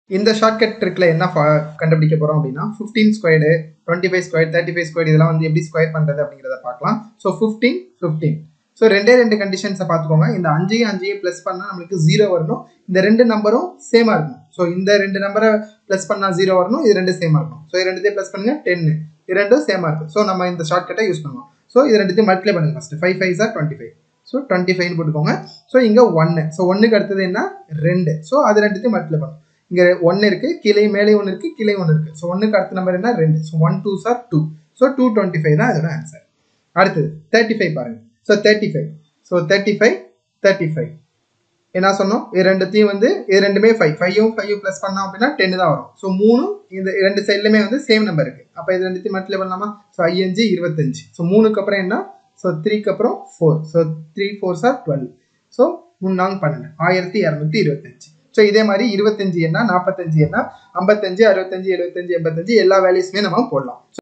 இந்த ஷார்ட்கட் ட்ரிக்ல என்ன fa- கண்டுபிடிக்க போறோம் அப்படின்னா fifteen squared twenty five square thirty five square இதெல்லாம் வந்து எப்படி ஸ்கொயர் பண்றது அப்படிங்கிறத பார்க்கலாம் ஸோ ஃபிஃப்டீன் ஃபிஃப்டீன் ஸோ ரெண்டே ரெண்டு கண்டிஷன்ஸை பார்த்துக்கோங்க இந்த அஞ்சையும் அஞ்சையும் ப்ளஸ் பண்ணால் நம்மளுக்கு ஜீரோ வரணும் இந்த ரெண்டு நம்பரும் சேமாக இருக்கும் ஸோ இந்த ரெண்டு நம்பரை ப்ளஸ் பண்ணால் ஜீரோ வரணும் இது ரெண்டு சேமாக இருக்கும் ஸோ இது ரெண்டுத்தையும் ப்ளஸ் பண்ணுங்க டென்னு இது ரெண்டும் சேமாக இருக்கும் ஸோ நம்ம இந்த ஷார்ட்கட்டை யூஸ் பண்ணுவோம் ஸோ இது ரெண்டுத்தையும் மல்டிப்ளை பண்ணுங்க first five five are twenty five so twenty ஃபைவ்னு போட்டுக்கோங்க ஸோ இங்கே ஒன்று ஸோ ஒன்றுக்கு அடுத்தது என்ன ரெண்டு ஸோ அது ரெண்டுத்தையும் மல்டிப்ளை பண்ணும் இங்கே ஒன்று இருக்குது கீழே மேலே ஒன்று இருக்குது கீழே ஒன்று இருக்குது ஸோ ஒன்றுக்கு அடுத்த நம்பர் என்ன ரெண்டு so one two are two so two twenty five தான் இதோட ஆன்சர் அடுத்தது தேர்ட்டி ஃபைவ் பாருங்க so thirty five so thirty five thirty five என்ன சொன்னோம் இது ரெண்டுத்தையும் வந்து இது ரெண்டுமே ஃபைவ் ஃபைவும் ஃபைவ் ப்ளஸ் பண்ணோம் அப்படின்னா டென் தான் வரும் ஸோ மூணும் இந்த ரெண்டு சைட்லையுமே வந்து சேம் நம்பர் இருக்குது அப்போ இது ரெண்டுத்தையும் மல்டிப்ளை பண்ணலாமா ஸோ ஐயஞ்சு இருபத்தஞ்சு ஸோ மூணுக்கு அப்புறம் என்ன ஸோ த்ரீக்கு அப்புறம் four so three four are twelve so முன்னாங்க பன்னெண்டு ஆயிரத்தி இரநூத்தி இருபத்தஞ்சு ஸோ இதே மாதிரி இருபத்தஞ்சு என்ன நாற்பத்தஞ்சு என்ன ஐம்பத்தஞ்சு அறுபத்தஞ்சு எழுபத்தஞ்சு எண்பத்தஞ்சு எல்லா வேல்யூஸுமே நம்ம போடலாம்